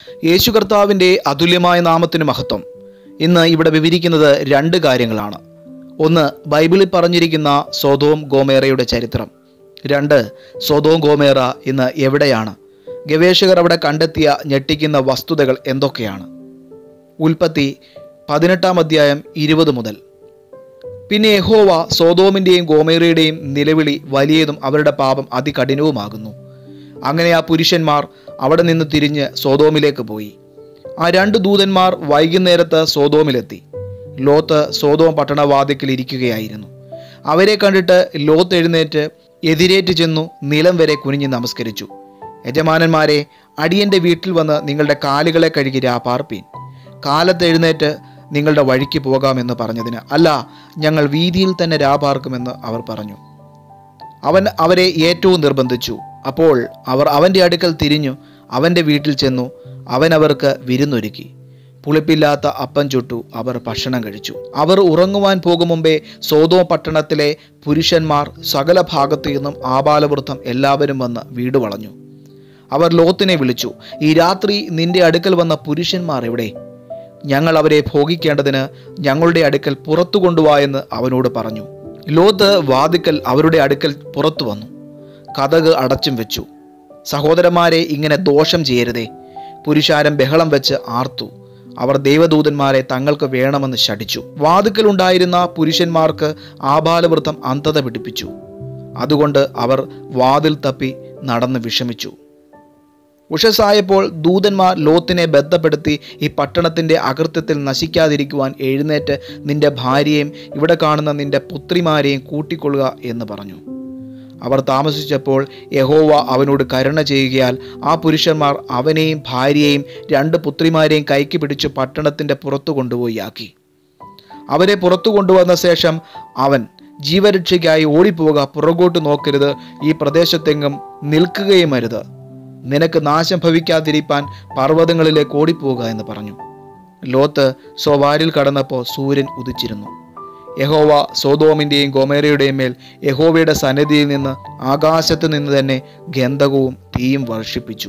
യേശു കർത്താവിൻ്റെ അതുല്യമായ നാമത്തിന് മഹത്വം ഇന്ന് ഇവിടെ വിവരിക്കുന്നത് രണ്ട് കാര്യങ്ങളാണ് ഒന്ന് ബൈബിളിൽ പറഞ്ഞിരിക്കുന്ന സോതോം ഗോമേറയുടെ ചരിത്രം രണ്ട് സോതോം ഗോമേറ ഇന്ന് എവിടെയാണ് ഗവേഷകർ അവിടെ കണ്ടെത്തിയ ഞെട്ടിക്കുന്ന വസ്തുതകൾ എന്തൊക്കെയാണ് ഉൽപ്പത്തി പതിനെട്ടാം അധ്യായം ഇരുപത് മുതൽ പിന്നെ യഹോവ സോതോമിൻ്റെയും ഗോമേറയുടെയും നിലവിളി വലിയതും അവരുടെ പാപം അതികഠിനവുമാകുന്നു അങ്ങനെ ആ പുരുഷന്മാർ അവിടെ നിന്ന് തിരിഞ്ഞ് സോതോമിലേക്ക് പോയി ആ രണ്ട് ദൂതന്മാർ വൈകുന്നേരത്ത് സോതോമിലെത്തി ലോത്ത് സോതോം പട്ടണവാതിക്കൽ ഇരിക്കുകയായിരുന്നു അവരെ കണ്ടിട്ട് ലോത്ത് എഴുന്നേറ്റ് എതിരേറ്റ് ചെന്നു നിലം വരെ കുനിഞ്ഞ് നമസ്കരിച്ചു യജമാനന്മാരെ അടിയന്റെ വീട്ടിൽ വന്ന് നിങ്ങളുടെ കാലുകളെ കഴുകി രാപാർപ്പീൻ കാലത്ത് എഴുന്നേറ്റ് നിങ്ങളുടെ വഴിക്ക് പോകാമെന്ന് പറഞ്ഞതിന് അല്ല ഞങ്ങൾ വീതിയിൽ തന്നെ രാപാർക്കുമെന്ന് അവർ പറഞ്ഞു അവൻ അവരെ ഏറ്റവും നിർബന്ധിച്ചു അപ്പോൾ അവർ അവൻ്റെ അടുക്കൽ തിരിഞ്ഞു അവൻ്റെ വീട്ടിൽ ചെന്നു അവൻ അവർക്ക് വിരുന്നൊരുക്കി പുളിപ്പില്ലാത്ത അപ്പം ചുട്ടു അവർ ഭക്ഷണം കഴിച്ചു അവർ ഉറങ്ങുവാൻ പോകും മുമ്പേ സോതോ പട്ടണത്തിലെ പുരുഷന്മാർ സകല ഭാഗത്തു നിന്നും ആബാലവൃദ്ധം എല്ലാവരും വന്ന് വീട് വളഞ്ഞു അവർ ലോത്തിനെ വിളിച്ചു ഈ രാത്രി നിന്റെ അടുക്കൽ വന്ന പുരുഷന്മാർ എവിടെ ഞങ്ങൾ അവരെ ഭോഗിക്കേണ്ടതിന് ഞങ്ങളുടെ അടുക്കൽ പുറത്തു കൊണ്ടുവാ എന്ന് അവനോട് പറഞ്ഞു ലോത്ത് വാതിക്കൽ അവരുടെ അടുക്കൽ പുറത്തു വന്നു കഥക് അടച്ചും വെച്ചു സഹോദരന്മാരെ ഇങ്ങനെ ദോഷം ചെയ്യരുതേ പുരുഷാരം ബഹളം വെച്ച് ആർത്തു അവർ ദൈവദൂതന്മാരെ തങ്ങൾക്ക് വേണമെന്ന് ശഠിച്ചു വാതുക്കലുണ്ടായിരുന്ന പുരുഷന്മാർക്ക് ആബാലവൃത്തം അന്ധത പിടിപ്പിച്ചു അതുകൊണ്ട് അവർ വാതിൽ തപ്പി നടന്ന് വിഷമിച്ചു ഉഷസായപ്പോൾ ദൂതന്മാർ ലോത്തിനെ ബന്ധപ്പെടുത്തി ഈ പട്ടണത്തിൻ്റെ അകൃത്യത്തിൽ നശിക്കാതിരിക്കുവാൻ എഴുന്നേറ്റ് നിന്റെ ഭാര്യയെയും ഇവിടെ കാണുന്ന നിന്റെ പുത്രിമാരെയും കൂട്ടിക്കൊള്ളുക എന്ന് പറഞ്ഞു അവർ താമസിച്ചപ്പോൾ യഹോവ അവനോട് കരുണ ചെയ്യുകയാൽ ആ പുരുഷന്മാർ അവനെയും ഭാര്യയെയും രണ്ട് പുത്രിമാരെയും കൈക്ക് പിടിച്ച് പട്ടണത്തിൻ്റെ പുറത്തു കൊണ്ടുപോയി ആക്കി അവരെ പുറത്തു കൊണ്ടുവന്ന ശേഷം അവൻ ജീവരക്ഷയ്ക്കായി ഓടിപ്പോവുക പുറകോട്ട് നോക്കരുത് ഈ പ്രദേശത്തെങ്ങും നിൽക്കുകയും അരുത് നിനക്ക് നാശം ഭവിക്കാതിരിപ്പാൻ പർവ്വതങ്ങളിലേക്ക് ഓടിപ്പോവുക എന്ന് പറഞ്ഞു ലോത്ത് സോവാരിൽ കടന്നപ്പോൾ സൂര്യൻ ഉദിച്ചിരുന്നു യഹോവ സോതോമിൻ്റെയും ഗോമേരയുടെയും മേൽ യഹോവയുടെ സന്നിധിയിൽ നിന്ന് ആകാശത്ത് നിന്ന് തന്നെ ഗന്ധകവും തീയും വർഷിപ്പിച്ചു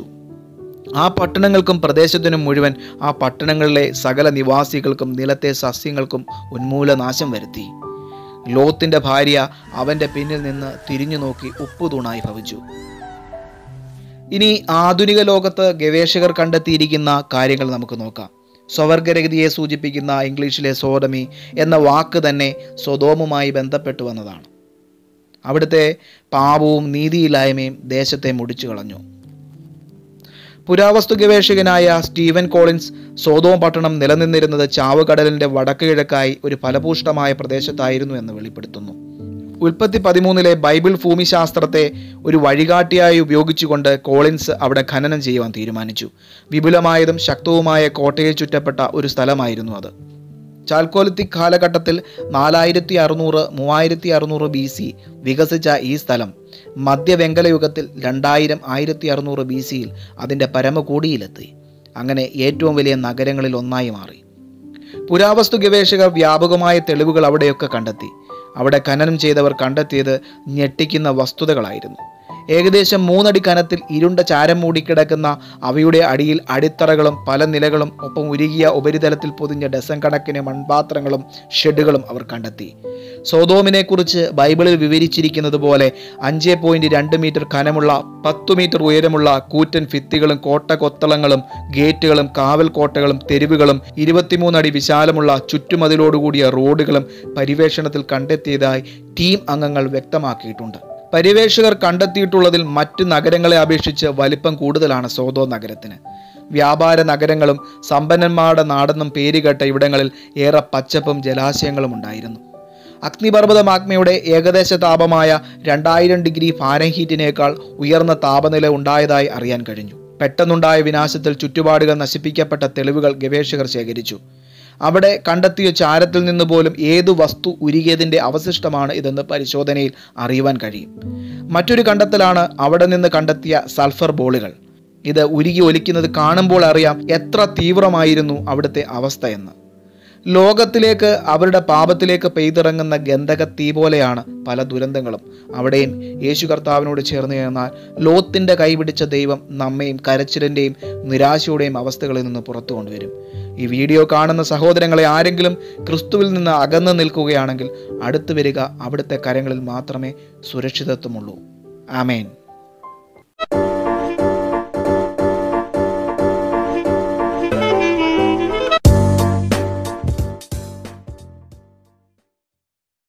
ആ പട്ടണങ്ങൾക്കും പ്രദേശത്തിനും മുഴുവൻ ആ പട്ടണങ്ങളിലെ സകല നിവാസികൾക്കും നിലത്തെ സസ്യങ്ങൾക്കും ഉന്മൂലനാശം വരുത്തി ലോത്തിന്റെ ഭാര്യ അവന്റെ പിന്നിൽ നിന്ന് തിരിഞ്ഞു നോക്കി ഉപ്പുതൂണായി ഭവിച്ചു ഇനി ആധുനിക ലോകത്ത് ഗവേഷകർ കണ്ടെത്തിയിരിക്കുന്ന കാര്യങ്ങൾ നമുക്ക് നോക്കാം സ്വവർഗരഗതിയെ സൂചിപ്പിക്കുന്ന ഇംഗ്ലീഷിലെ സോഡമി എന്ന വാക്ക് തന്നെ സ്വതോമുമായി ബന്ധപ്പെട്ടു വന്നതാണ് അവിടുത്തെ പാപവും നീതിയില്ലായ്മയും ദേശത്തെ മുടിച്ചു കളഞ്ഞു പുരാവസ്തു ഗവേഷകനായ സ്റ്റീവൻ കോളിൻസ് സോതോം പട്ടണം നിലനിന്നിരുന്നത് ചാവുകടലിന്റെ വടക്ക് കിഴക്കായി ഒരു ഫലഭൂഷ്ടമായ പ്രദേശത്തായിരുന്നു എന്ന് വെളിപ്പെടുത്തുന്നു ഉൽപ്പത്തി പതിമൂന്നിലെ ബൈബിൾ ഭൂമിശാസ്ത്രത്തെ ഒരു വഴികാട്ടിയായി ഉപയോഗിച്ചുകൊണ്ട് കോളിൻസ് അവിടെ ഖനനം ചെയ്യുവാൻ തീരുമാനിച്ചു വിപുലമായതും ശക്തവുമായ കോട്ടയിൽ ചുറ്റപ്പെട്ട ഒരു സ്ഥലമായിരുന്നു അത് ചാൽക്കോലിത്തിക് കാലഘട്ടത്തിൽ നാലായിരത്തി അറുന്നൂറ് മൂവായിരത്തി അറുന്നൂറ് ബി സി വികസിച്ച ഈ സ്ഥലം മധ്യവെങ്കല യുഗത്തിൽ രണ്ടായിരം ആയിരത്തി അറുന്നൂറ് ബി സിയിൽ അതിൻ്റെ പരമകൂടിയിലെത്തി അങ്ങനെ ഏറ്റവും വലിയ നഗരങ്ങളിൽ ഒന്നായി മാറി പുരാവസ്തു ഗവേഷകർ വ്യാപകമായ തെളിവുകൾ അവിടെയൊക്കെ കണ്ടെത്തി അവിടെ ഖനനം ചെയ്തവർ കണ്ടെത്തിയത് ഞെട്ടിക്കുന്ന വസ്തുതകളായിരുന്നു ഏകദേശം മൂന്നടി കനത്തിൽ ഇരുണ്ട ചാരം മൂടിക്കിടക്കുന്ന അവയുടെ അടിയിൽ അടിത്തറകളും പല നിലകളും ഒപ്പം ഉരുകിയ ഉപരിതലത്തിൽ പൊതിഞ്ഞ ഡസൻ കണക്കിന് മൺപാത്രങ്ങളും ഷെഡുകളും അവർ കണ്ടെത്തി സോതോമിനെ കുറിച്ച് ബൈബിളിൽ വിവരിച്ചിരിക്കുന്നത് പോലെ അഞ്ച് പോയിന്റ് രണ്ട് മീറ്റർ കനമുള്ള പത്തു മീറ്റർ ഉയരമുള്ള കൂറ്റൻ ഭിത്തികളും കോട്ട കൊത്തളങ്ങളും ഗേറ്റുകളും കാവൽ കോട്ടകളും തെരുവുകളും ഇരുപത്തിമൂന്നടി വിശാലമുള്ള ചുറ്റുമതിലോടുകൂടിയ റോഡുകളും പരിവേഷണത്തിൽ കണ്ടെത്തിയതായി ടീം അംഗങ്ങൾ വ്യക്തമാക്കിയിട്ടുണ്ട് പര്യവേഷകർ കണ്ടെത്തിയിട്ടുള്ളതിൽ മറ്റ് നഗരങ്ങളെ അപേക്ഷിച്ച് വലിപ്പം കൂടുതലാണ് സോതോ നഗരത്തിന് വ്യാപാര നഗരങ്ങളും സമ്പന്നന്മാരുടെ നാടെന്നും പേരുകേട്ട ഇവിടങ്ങളിൽ ഏറെ പച്ചപ്പും ജലാശയങ്ങളും ഉണ്ടായിരുന്നു അഗ്നിപർവ്വത മാഗ്മയുടെ ഏകദേശ താപമായ രണ്ടായിരം ഡിഗ്രി ഫാരൻഹീറ്റിനേക്കാൾ ഉയർന്ന താപനില ഉണ്ടായതായി അറിയാൻ കഴിഞ്ഞു പെട്ടെന്നുണ്ടായ വിനാശത്തിൽ ചുറ്റുപാടുകൾ നശിപ്പിക്കപ്പെട്ട തെളിവുകൾ ഗവേഷകർ ശേഖരിച്ചു അവിടെ കണ്ടെത്തിയ ചാരത്തിൽ നിന്ന് പോലും ഏതു വസ്തു ഉരുകിയതിൻ്റെ അവശിഷ്ടമാണ് ഇതെന്ന് പരിശോധനയിൽ അറിയുവാൻ കഴിയും മറ്റൊരു കണ്ടെത്തലാണ് അവിടെ നിന്ന് കണ്ടെത്തിയ സൾഫർ ബോളുകൾ ഇത് ഉരുകി ഒലിക്കുന്നത് കാണുമ്പോൾ അറിയാം എത്ര തീവ്രമായിരുന്നു അവിടുത്തെ അവസ്ഥ എന്ന് ലോകത്തിലേക്ക് അവരുടെ പാപത്തിലേക്ക് പെയ്തിറങ്ങുന്ന ഗന്ധക തീ പോലെയാണ് പല ദുരന്തങ്ങളും അവിടെയും യേശു കർത്താവിനോട് ചേർന്ന് ചേർന്നാൽ ലോത്തിൻ്റെ കൈപിടിച്ച ദൈവം നമ്മയും കരച്ചിലിൻ്റെയും നിരാശയുടെയും അവസ്ഥകളിൽ നിന്ന് പുറത്തു കൊണ്ടുവരും ഈ വീഡിയോ കാണുന്ന സഹോദരങ്ങളെ ആരെങ്കിലും ക്രിസ്തുവിൽ നിന്ന് അകന്നു നിൽക്കുകയാണെങ്കിൽ അടുത്തു വരിക അവിടുത്തെ കരങ്ങളിൽ മാത്രമേ സുരക്ഷിതത്വമുള്ളൂ ആമേൻ